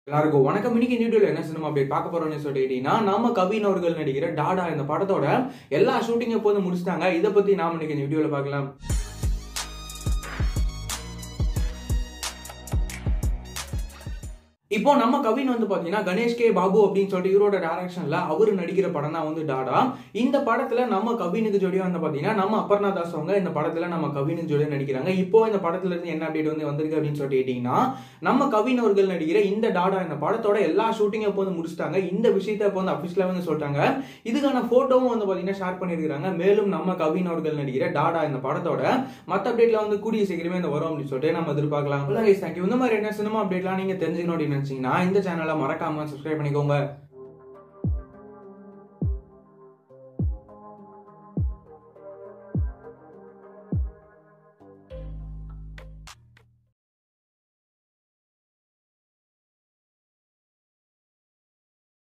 எல்லாருக்கும் வணக்கம் இன்னைக்கு இந்த வீடியோல என்ன சினிமா அப்டேட் பார்க்க போறோம்னு சொல்லிட்டீங்கன்னா நம்ம கவின் அவர்கள் நடிக்கிற டாடா இந்த படத்தோட எல்லா ஷூட்டிங் எப்போது முடிச்சிட்டாங்க இதை பத்தி நாம இன்னைக்கு இந்த வீடியோல பார்க்கலாம் இப்போ நம்ம கவின் வந்து பாத்தீங்கன்னா கணேஷ் கே பாபு அப்படின்னு சொல்லிட்டு இவரோட டைரக்ஷன்ல அவர் நடிக்கிற படம் தான் வந்து டாடா இந்த படத்துல நம்ம கவினுக்கு ஜோடியா வந்து பாத்தீங்கன்னா நம்ம அபர்ணா தாஸ் அவங்க இந்த படத்துல நம்ம கவினுக்கு ஜோடியா நடிக்கிறாங்க இப்போ இந்த படத்துல இருந்து என்ன அப்டேட் வந்து வந்திருக்கு அப்படின்னு சொல்லிட்டு கேட்டீங்கன்னா நம்ம கவின் அவர்கள் நடிக்கிற இந்த டாடா இந்த படத்தோட எல்லா ஷூட்டிங்கும் இப்போ வந்து முடிச்சிட்டாங்க இந்த விஷயத்த இப்போ வந்து அபிஷியலா வந்து சொல்லிட்டாங்க இதுக்கான போட்டோவும் வந்து பாத்தீங்கன்னா ஷேர் பண்ணிருக்காங்க மேலும் நம்ம கவின் அவர்கள் நடிக்கிற டாடா இந்த படத்தோட மத்த அப்டேட்ல வந்து கூடிய சீக்கிரமே இந்த வரும் அப்படின்னு சொல்லிட்டு நம்ம எதிர்பார்க்கலாம் தேங்க்யூ இந்த மாதிரி என்ன சினிமா அப்டேட்லாம் நீங்க தெரிஞ்சுக்கணும் அப்படின்னு நினைச்சீங்கன்னா இந்த சேனலை மறக்காம சப்ஸ்கிரைப் பண்ணிக்கோங்க